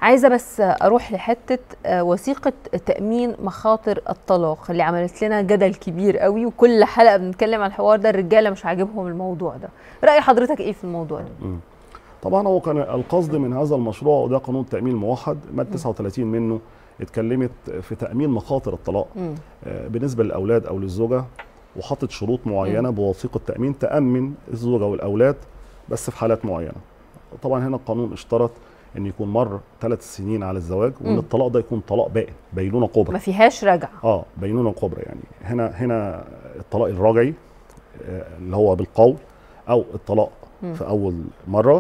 عايزه بس اروح لحته آه، وثيقه تامين مخاطر الطلاق اللي عملت لنا جدل كبير قوي وكل حلقه بنتكلم عن الحوار ده الرجاله مش عاجبهم الموضوع ده راي حضرتك ايه في الموضوع ده مم. طبعا هو كان القصد من هذا المشروع وده قانون التامين الموحد ماده 39 منه اتكلمت في تامين مخاطر الطلاق مم. آه، بالنسبه للاولاد او للزوجه وحطت شروط معينه بوثيقه تامين تامن الزوجه والاولاد بس في حالات معينه طبعا هنا القانون اشترط ان يكون مر ثلاث سنين على الزواج وان مم. الطلاق ده يكون طلاق بائن بينونه كبرى ما فيهاش رجعه اه بينونه كبرى يعني هنا هنا الطلاق الرجعي آه، اللي هو بالقول او الطلاق مم. في اول مره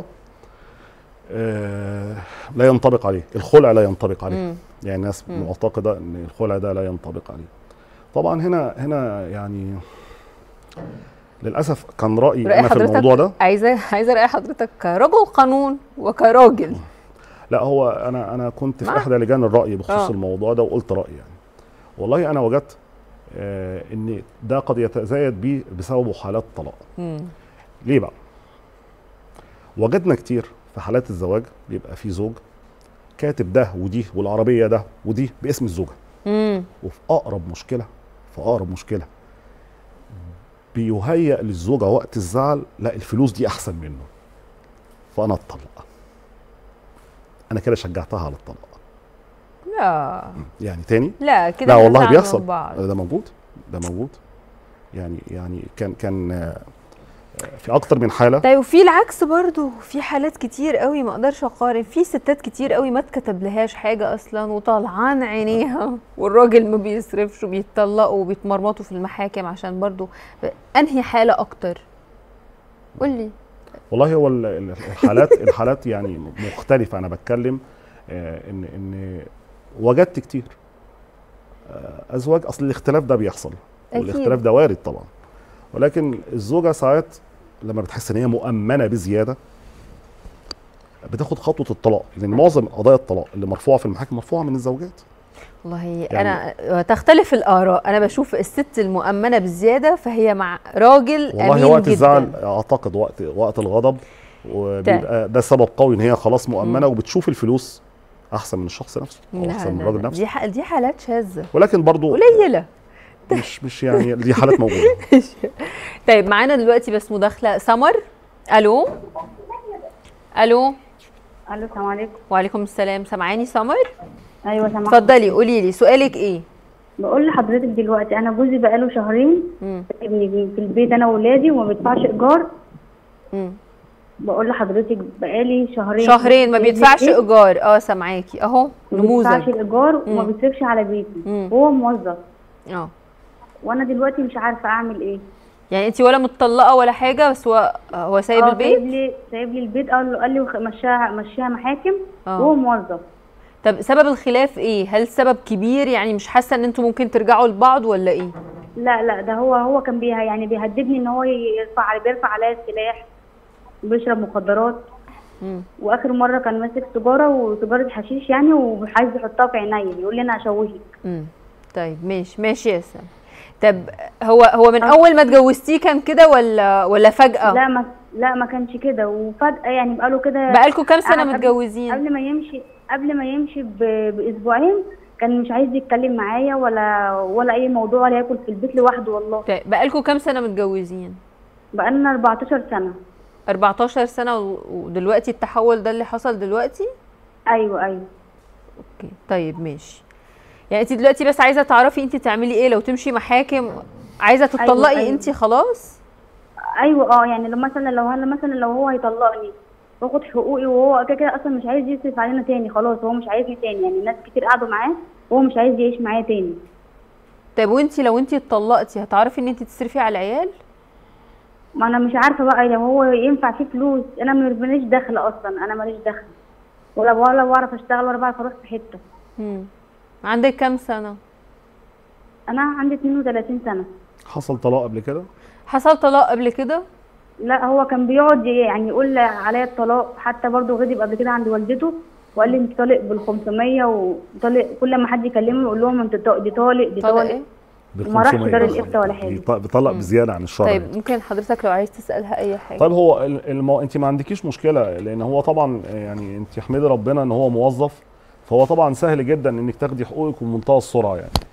آه، لا ينطبق عليه الخلع لا ينطبق عليه مم. يعني الناس مم. معتقده ان الخلع ده لا ينطبق عليه طبعا هنا هنا يعني للاسف كان رايي رأي انا في حضرتك الموضوع ده عايزه عايزه راي حضرتك كرجل قانون وكراجل لا هو انا انا كنت في مع- احدى لجان الراي بخصوص آه. الموضوع ده وقلت رايي يعني والله انا وجدت آه ان ده قد يتزايد بيه بسببه حالات طلاق مم. ليه بقى وجدنا كتير في حالات الزواج بيبقى في زوج كاتب ده ودي والعربيه ده ودي باسم الزوجه مم. وفي اقرب مشكله في اقرب مشكله بيهيأ للزوجه وقت الزعل لا الفلوس دي احسن منه فانا اتطلق انا كده شجعتها على الطلاق لا يعني تاني لا كده لا والله بنزعل من بيحصل بعض. ده موجود ده موجود يعني يعني كان كان آه، في اكتر من حاله طيب وفي العكس برضو في حالات كتير قوي ما اقدرش اقارن في ستات كتير قوي ما اتكتب لهاش حاجه اصلا وطلعان عينيها والراجل ما بيصرفش وبيتطلقوا وبيتمرمطوا في المحاكم عشان برضو انهي حاله اكتر قول لي والله هو ال- ال- الحالات الحالات يعني مختلفه انا بتكلم آه، ان ان وجدت كتير آه، ازواج اصل الاختلاف ده بيحصل أكيد. والاختلاف ده وارد طبعا ولكن الزوجه ساعات لما بتحس ان هي مؤمنه بزياده بتاخد خطوه الطلاق لان معظم قضايا الطلاق اللي مرفوعه في المحاكم مرفوعه من الزوجات والله يعني- انا تختلف الاراء انا بشوف الست المؤمنه بالزياده فهي مع راجل والله امين وقت جدا الزعل اعتقد وقت وقت الغضب وبيبقى ده سبب قوي ان هي خلاص مؤمنه وبتشوف الفلوس احسن من الشخص نفسه او لا احسن من لا الراجل لا، نفسه دي ح- دي حالات شاذه ولكن برضو قليله مش مش يعني دي حالات موجوده طيب معانا دلوقتي بس مداخله سمر الو الو الو السلام عليكم وعليكم السلام سامعاني سمر ايوه سامعه اتفضلي قولي لي سؤالك ايه بقول لحضرتك دلوقتي انا جوزي بقاله شهرين مم. ابني في البيت انا واولادي وما بيدفعش ايجار مم. بقول لحضرتك بقالي شهرين شهرين ما في بيدفعش البيت، ايجار اه سامعاكي اهو ما بيدفعش نموذج الايجار وما مم. بيصرفش على بيتي مم. وهو موظف اه وانا دلوقتي مش عارفه اعمل ايه يعني انت ولا متطلقه ولا حاجه بس هو هو سايب آه، البيت سايب لي سايب لي البيت قال له قال لي وخ- مشاها مشيها محاكم آه. وهو موظف طب سبب الخلاف ايه هل سبب كبير يعني مش حاسه ان انتوا ممكن ترجعوا لبعض ولا ايه لا لا ده هو هو كان بيها يعني بيهددني ان هو يرفع علي بيرفع عليا السلاح وبيشرب مخدرات مم. واخر مره كان ماسك سيجاره وسيجاره حشيش يعني وعايز يحطها في عينيا يقول لي انا هشوهك مم. طيب ماشي ماشي يا سام طب هو هو من اول ما اتجوزتيه كان كده ولا ولا فجاه لا ما لا ما كانش كده وفجاه يعني بقاله كده بقالكوا كام سنه قبل- متجوزين قبل ما يمشي قبل ما يمشي ب- باسبوعين كان مش عايز يتكلم معايا ولا ولا اي موضوع ولا ياكل في البيت لوحده والله طيب بقالكوا كام سنه متجوزين بقالنا 14 سنه 14 سنه و- ودلوقتي التحول ده اللي حصل دلوقتي ايوه ايوه اوكي طيب ماشي يعني انت دلوقتي بس عايزه تعرفي انت تعملي ايه لو تمشي محاكم عايزه تطلقي أيوة. انت خلاص ايوه اه يعني لو مثلا لو انا مثلا لو هو هيطلقني واخد حقوقي وهو كده كده اصلا مش عايز يصرف علينا تاني خلاص هو مش عايزني تاني يعني ناس كتير قعدوا معاه وهو مش عايز يعيش معايا تاني طيب وانت لو انت اتطلقتي هتعرفي ان انت تصرفي على العيال ما انا مش عارفه بقى لو هو ينفع فيه فلوس انا ماليش دخل اصلا انا ماليش دخل ولا ولا بعرف اشتغل ولا بعرف اروح في حته مم. عندك كام سنه انا عندي 32 سنه حصل طلاق قبل كده حصل طلاق قبل كده لا هو كان بيقعد يعني يقول عليا الطلاق حتى برضه غضب قبل كده عند والدته وقال لي انت طالق بال 500 وطالق كل ما حد يكلمه يقول لهم انت طا- دي طالق دي طلاق طالق ايه بال وما راحش 500 دار بالظبط. الإفتاء ولا حاجة. بيط- بيطلق بزياده عن الشرع طيب يعني. ممكن حضرتك لو عايز تسالها اي حاجه طيب هو ال- المو... انت ما عندكيش مشكله لان هو طبعا يعني انت احمدي ربنا ان هو موظف فهو طبعا سهل جدا انك تاخدي حقوقك بمنتهى السرعه يعني